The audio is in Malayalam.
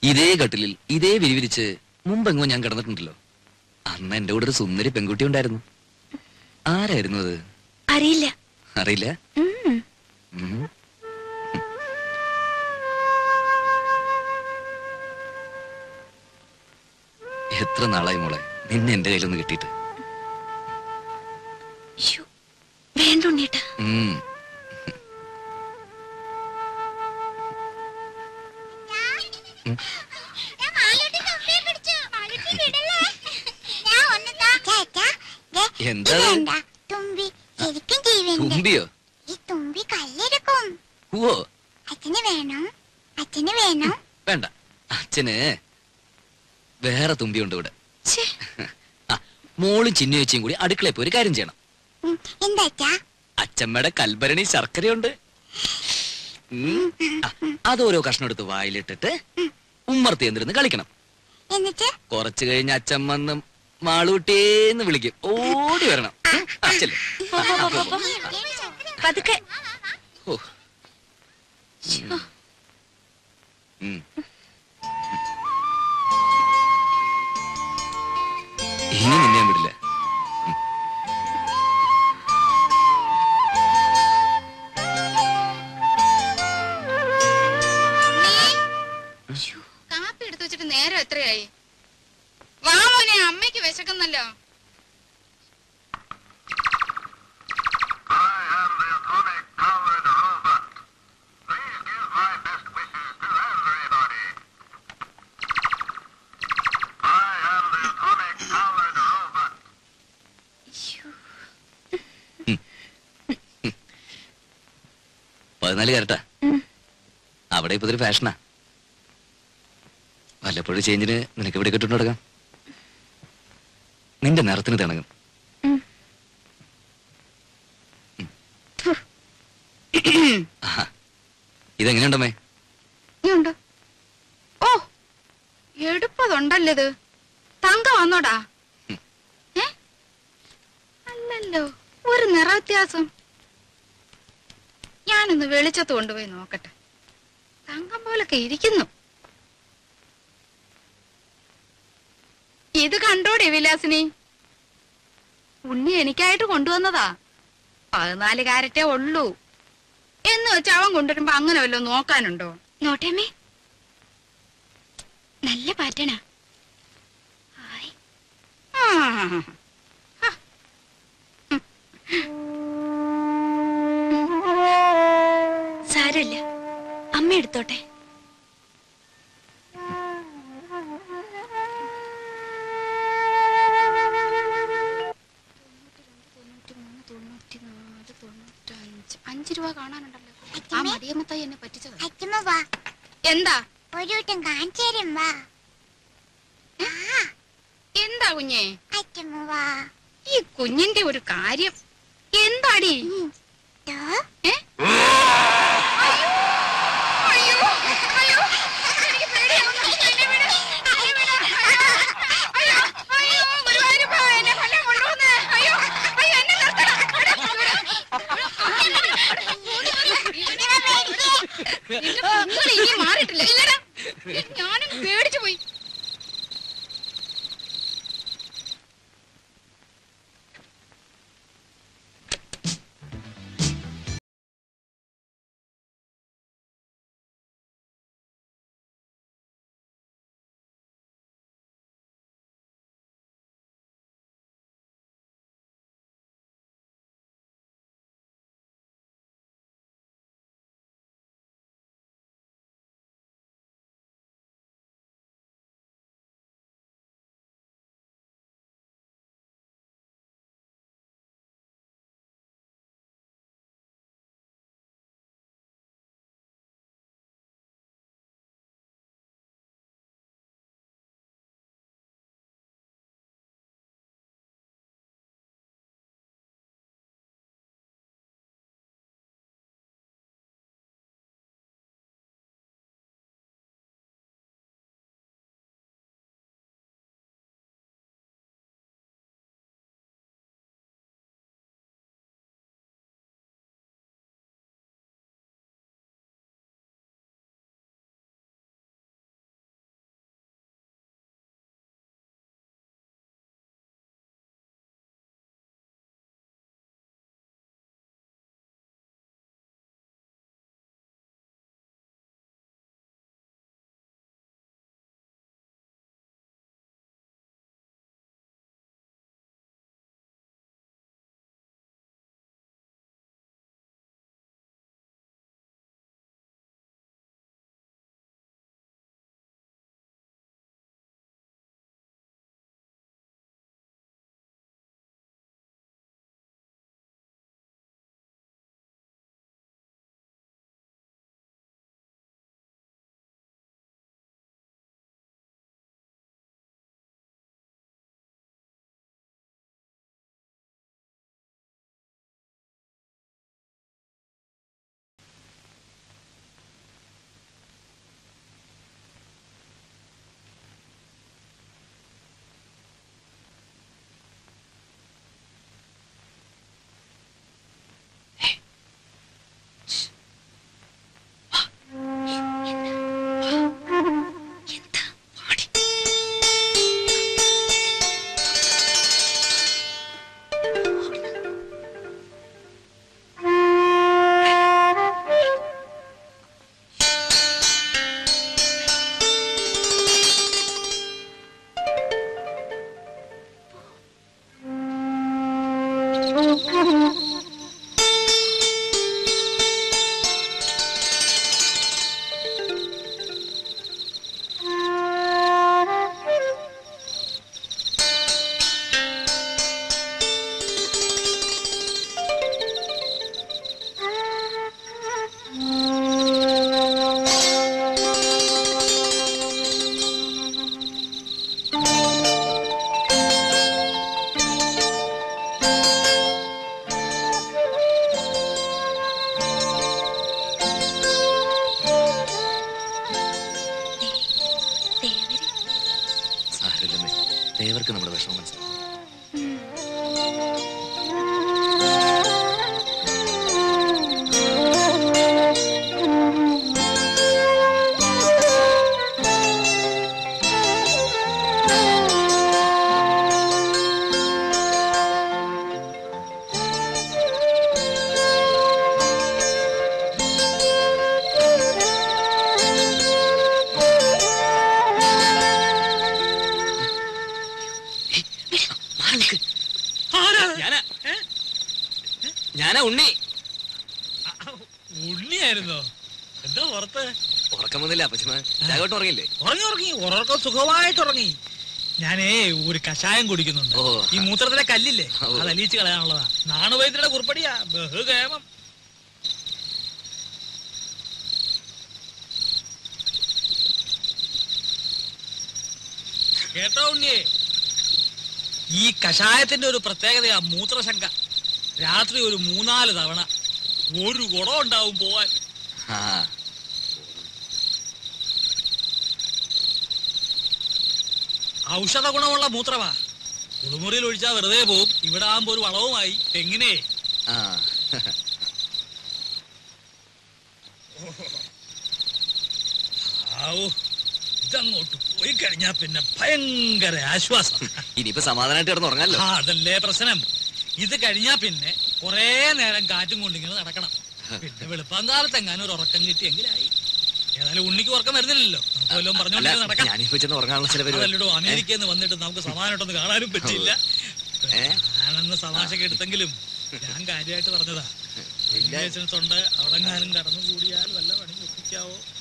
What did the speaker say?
ഇതേ കട്ടിലിൽ ഇതേ വിരിവിരിച്ച് മുമ്പെങ്ങോ ഞാൻ കിടന്നിട്ടുണ്ടല്ലോ അന്ന് എന്റെ കൂടെ ഒരു സുന്ദരി പെൺകുട്ടി ഉണ്ടായിരുന്നു ആരായിരുന്നു അത് അറിയില്ല അറിയില്ല ഉം. ഉം. എത്ര നാളായി മോളെ നിന്നെ എന്റെ കയ്യിലൊന്ന് കിട്ടിയിട്ട് ശ്ശോ, വേണ്ട ഉണ്ണീട്ടാ ഉം. ഉം. എന്താ അത്? ഇതെന്താ? തുമ്പി ശരിക്കും ജീവനുണ്ട് തുമ്പിയോ ഈ തുമ്പി കല്ലെടുക്കും ഓ അച്ഛന് വേണം അച്ഛന് വേണം വേണ്ട അച്ഛന് വേറെ തുമ്പിയുണ്ട് ഇവിടെ ഛേ, ആ മോളും ചിന്നു ചേച്ചിയും കൂടി അടുക്കളയിൽ പോയി ഒരു കാര്യം ചെയ്യണം ഉം, എന്താ അച്ഛാ അച്ചമ്മയുടെ കൽഭരണി ശർക്കരയുണ്ട് ഉം. ആ, അതോരോ കഷ്ണം എടുത്ത് വായിലിട്ടിട്ട് ഉമ്മർത്തി എന്തിരുന്ന് കളിക്കണം എന്നിട്ട് കുറച്ചു കഴിഞ്ഞ് അച്ഛൻ വന്ന് മാളൂട്ടേന്ന് വിളിക്കും ഓടി വരണം ഉം. ആ, ചെല്ല്. പോ, പോ, പോ, പോ, പോ. പതുക്കെ ഓ. ഉം. ഇനി നിന്നെ ഞാൻ വിടില്ല കാപ്പി എടുത്തു വെച്ചിട്ട് നേരം എത്രയായി വാ മോനെ അമ്മയ്ക്ക് വിശക്കുന്നല്ലോ പതിനാല് കരട്ടാ ഉം. അവിടെ ഇപ്പൊ ഇതൊരു ഫാഷനാ വല്ലപ്പോഴും ചേഞ്ചിന് നിനക്ക് ഇവിടെ കിട്ടുന്നു തുടങ്ങാം നിന്റെ നിറത്തിന് തിണങ്ങും ഉം. ആഹാ. ഇതെങ്ങനെയുണ്ടമ്മേ ഇനിയുണ്ടോ ഓ എടുപ്പതുണ്ടല്ലോ ഇത് തങ്ക വന്നോടാ ഉം. ഏ അല്ലല്ലോ ഒരു നിറ വ്യത്യാസം ഞാനൊന്ന് വെളിച്ചത്ത് കൊണ്ടുപോയി നോക്കട്ടെ തങ്കം പോലൊക്കെ ഇരിക്കുന്നു ഇത് കണ്ടോടെ വിലാസിനി ഉണ്ണി എനിക്കായിട്ട് കൊണ്ടുവന്നതാ പതിനാല് കാരറ്റേ ഉള്ളൂ എന്ന് വെച്ച് അവൻ കൊണ്ടുവരുമ്പോ അങ്ങനെ വല്ലതും നോക്കാനുണ്ടോ നോട്ടേമേ നല്ല പാറ്റണാ ഹായ് ആ. സാരമില്ല അമ്മ എടുത്തോട്ടെ അഞ്ചു രൂപ കാണാനുണ്ടല്ലോ ആ അച്ഛമ്മേ? മടിയമ്മത്തായി എന്നെ പറ്റിച്ചത് അച്ഛമ്മ വാ എന്താ ഒരു വട്ടം കാണിച്ചു തരും വാ ആ എന്താ കുഞ്ഞേ അച്ഛമ്മ വാ ഈ കുഞ്ഞിന്റെ ഒരു കാര്യം എന്താടി ഉം. ദോ, ഏ? അയ്യോ! അയ്യോ! അയ്യോ! എനിക്ക് പേടിയാവുന്നു. എന്നെ വിട്. എന്നെ വിട്. അയ്യോ! അയ്യോ! ഗുരുവായൂരപ്പ, എന്നെ വല്ലതും കൊണ്ടുവന്ന്. അയ്യോ! അയ്യോ, എന്നെ നിർത്തണം. നിങ്ങൾ ഇനി മാറിയിട്ടില്ല ഇല്ലടാ ഞാനും പേടിച്ചു പോയി ദേവര് സാരമില്ലമ്മേ ദേവർക്ക് നമ്മുടെ വിഷമം മനസ്സിലാവും മാറി നിൽക്ക്. ഞാനാ ഞാനാ ഉണ്ണി ഉണ്ണിയായിരുന്നോ എന്താ പുറത്ത് ഉറക്കം വന്നില്ല അപ്പച്ചമ്മ രാഘവട്ടം ഉറങ്ങില്ലേ ഉറങ്ങി ഉറങ്ങി ഉറക്കം സുഖമായിട്ട് ഉറങ്ങി ഞാനേ ഒരു കഷായം കുടിക്കുന്നുണ്ട് ഓ. ഈ മൂത്രത്തിലെ കല്ലില്ലേ ഓ. അത് അലിയിച്ച് കളയാനുള്ളതാ നാണുവൈദ്യരുടെ കുറിപ്പടിയാ ബഹുകേമം കേട്ടോ ഉണ്ണിയേ ഈ കഷായത്തിന്റെ ഒരു പ്രത്യേകതയാ മൂത്രശങ്ക രാത്രി ഒരു മൂന്നാല് തവണ ഒരു കുടം ഉണ്ടാവും പോവാൻ ആ ഔഷധ ഗുണമുള്ള മൂത്രമാ കുളിമുറിയിൽ ഒഴിച്ചാൽ വെറുതെ പോവും ഇവിടെ ആകുമ്പോ ഒരു വളവുമായി തെങ്ങിനെ ആ ആവൂ ഇതങ്ങോട്ട് പോയി കഴിഞ്ഞാ പിന്നെ ഭയങ്കര ആശ്വാസം ഇനിയിപ്പോ സമാധാനമായിട്ട് കിടന്ന് ഉറങ്ങാലോ ആ, അതല്ലേ പ്രശ്നം ഇത് കഴിഞ്ഞാ പിന്നെ കുറേ നേരം കാറ്റും കൊണ്ടിങ്ങനെ നടക്കണം പിന്നെ വെളുപ്പാങ്കാലത്ത് എങ്ങാനും ഒരു ഉറക്കം കിട്ടിയെങ്കിലായി ഏതായാലും ഉണ്ണിക്ക് ഉറക്കം വരുന്നില്ലല്ലോ നമുക്ക് വല്ലതും അല്ല പറഞ്ഞോണ്ട് നടക്കാം ഞാനിപ്പോ ചെന്ന് ഉറങ്ങാനുള്ള ചില പരിപാടി അതല്ലടോ അമേരിക്കയിൽ നിന്ന് വന്നിട്ട് നമുക്ക് സമാധാനമായിട്ടൊന്ന് കാണാനും പറ്റില്ല ഏ? ഞാനെന്ന് തമാശക്ക് എടുത്തെങ്കിലും ഞാൻ കാര്യമായിട്ട് പറഞ്ഞതാ ഇല്ല. ഉണ്ട് അവിടെ കടന്നു കൂടിയാൽ വല്ല പണി ഒപ്പിക്കാവോ